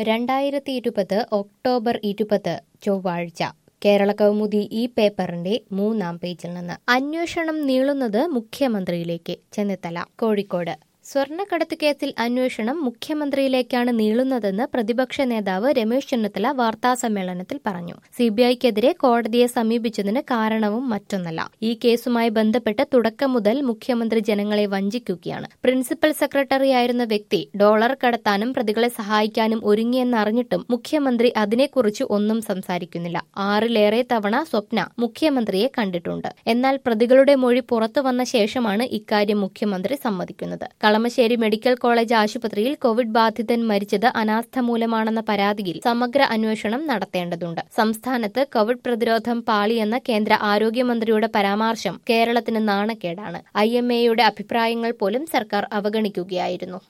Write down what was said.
രണ്ടായിരത്തി ഇരുപത് ഒക്ടോബർ ഇരുപത് ചൊവ്വാഴ്ച കേരള കൗമുദി ഈ പേപ്പറിന്റെ മൂന്നാം പേജിൽ നിന്ന് അന്വേഷണം നീളുന്നത് മുഖ്യമന്ത്രിയിലേക്ക് ചെന്നിത്തല കോഴിക്കോട് സ്വർണ്ണക്കടത്ത് കേസിൽ അന്വേഷണം മുഖ്യമന്ത്രിയിലേക്കാണ് നീളുന്നതെന്ന് പ്രതിപക്ഷ നേതാവ് രമേശ് ചെന്നിത്തല വാർത്താസമ്മേളനത്തിൽ പറഞ്ഞു സിബിഐക്കെതിരെ കോടതിയെ സമീപിച്ചതിന് കാരണവും മറ്റൊന്നല്ല ഈ കേസുമായി ബന്ധപ്പെട്ട് തുടക്കം മുതൽ മുഖ്യമന്ത്രി ജനങ്ങളെ വഞ്ചിക്കുകയാണ് പ്രിൻസിപ്പൽ സെക്രട്ടറിയായിരുന്ന വ്യക്തി ഡോളർ കടത്താനും പ്രതികളെ സഹായിക്കാനും ഒരുങ്ങിയെന്നറിഞ്ഞിട്ടും മുഖ്യമന്ത്രി അതിനെക്കുറിച്ച് ഒന്നും സംസാരിക്കുന്നില്ല ആറിലേറെ തവണ സ്വപ്ന മുഖ്യമന്ത്രിയെ കണ്ടിട്ടുണ്ട് എന്നാൽ പ്രതികളുടെ മൊഴി പുറത്തു വന്ന ശേഷമാണ് ഇക്കാര്യം മുഖ്യമന്ത്രി സമ്മതിക്കുന്നത് കളമശ്ശേരി മെഡിക്കൽ കോളേജ് ആശുപത്രിയിൽ കോവിഡ് ബാധിതൻ മരിച്ചത് അനാസ്ഥ മൂലമാണെന്ന പരാതിയിൽ സമഗ്ര അന്വേഷണം നടത്തേണ്ടതുണ്ട് സംസ്ഥാനത്ത് കോവിഡ് പ്രതിരോധം പാളിയെന്ന കേന്ദ്ര ആരോഗ്യമന്ത്രിയുടെ പരാമർശം കേരളത്തിന് നാണക്കേടാണ് ഐ എം എയുടെ അഭിപ്രായങ്ങൾ പോലും സർക്കാർ അവഗണിക്കുകയായിരുന്നു